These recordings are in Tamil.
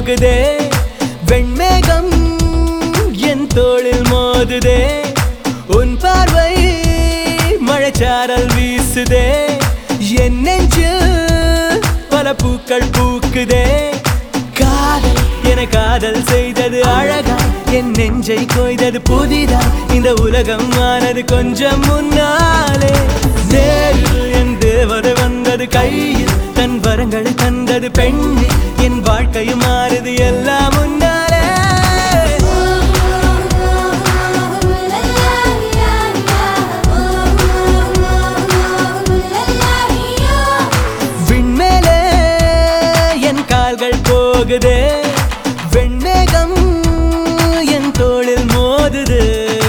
போகுதே வெண்மேகம் என் தோளில் மோதுதே உன் பார்வை மழைச்சாரல் வீசுதே என் நெஞ்சில் பல பூக்கள் பூக்குதே காதல் என காதல் செய்தது அழகா என் நெஞ்சை கொய்தது புதிதா இந்த உலகம் ஆனது கொஞ்சம் முன்னாலே நேரில் என் தேவதை வந்தது கையில் தன் வரங்களை தந்தது பெண்ணே என் வாழ்க்கையும் மாறுது எல்லாம் முன்னாலே விண்மேலே என் கால்கள் போகுதே வெண்மேகம் என் தோளில் மோதுது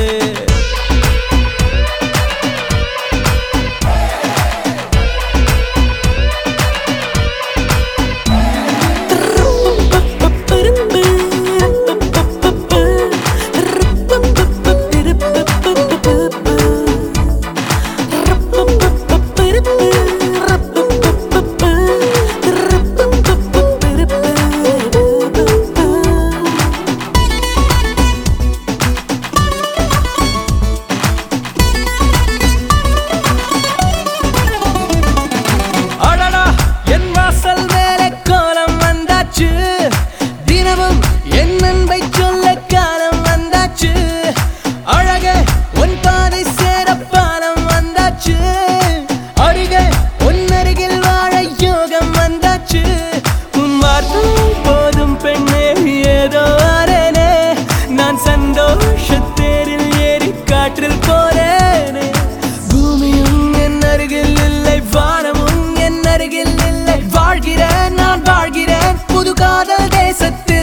அடடா என் வாசல் மேலே கோலம் வந்தாச்சு தினமும் என் அன்பை சொல்ல காலம் வந்தாச்சு அழகே உன் பாதை சேர பாலம் வந்தாச்சு அருகே உன் அருகில் வாழ யோகம் வந்தாச்சு உன் வார்த்தை போதும் பெண்ணே ஏதோ ஆறேனே நான் சந்தோஷத்தேரில் ஏறி காற்றில் போறேனே பூமியும் என் அருகில் இல்லை வானமும் என் அருகில் இல்லை வாழ்கிறேன் நான் வாழ்கிறேன் புது காதல் தேசத்தில்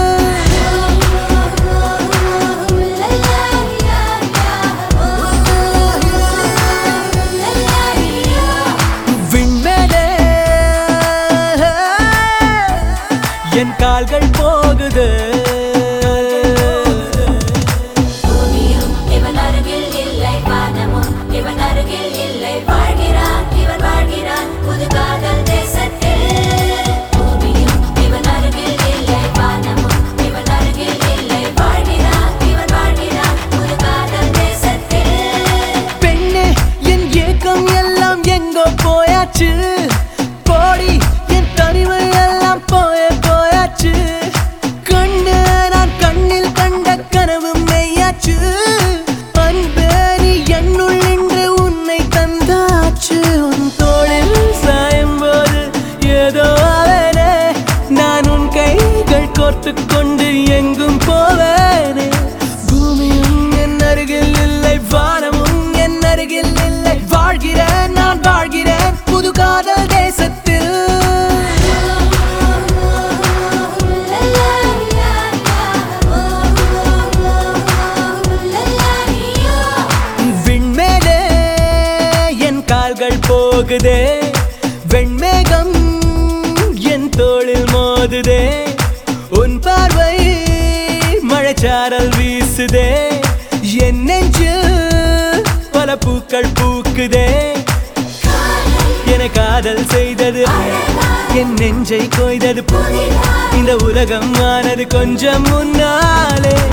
விண்மேலே என் கால்கள் போகுது பூமியும் இவன் அருகில் இல்லை வானமும் இவன் அருகில் இல்லை வாழ்கிறான் இவன் வாழ்கிறான் புது காதல் தேசத்தில் பூமியும் இவன் அருகில் இல்லை வானமும் இவன் அருகில் இல்லை வாழ்கிறான் இவன் வாழ்கிறான் புது காதல் தேசத்தில் பெண்ணே என் ஏக்கம் எல்லாம் எங்கோ போயாச்சு போடி என் தனிமை எல்லாம் போய போயாச்சு கண்ணு நான் கண்ணில் கண்ட கனவு மெய்யாச்சு அன்பே நீ என்னுள் நின்று உன்னை தந்தாச்சு உன் தோளில் சாயும் போது ஏதோ ஆவேனே நான் உன் கைகள் கோர்த்து கொண்டு எங்கும் போவேனே பூமியும் என் அருகில் இல்லை வானமும் என் அருகில் இல்லை வாழ்கிறேன் நான் வாழ்கிறேன் புது காதல் தேசத்தில் விண்மேலே என் கால்கள் போகுதே வெண்மேகம் என் தோளில் மோதுதே உன் பார்வை மழைச்சாரல் வீசுதே என் நெஞ்சு பல பூக்கள் பூக்குதே என காதல் செய்தது என் நெஞ்சை கொய்தது இந்த உலகம் ஆனது கொஞ்சம் முன்னாலே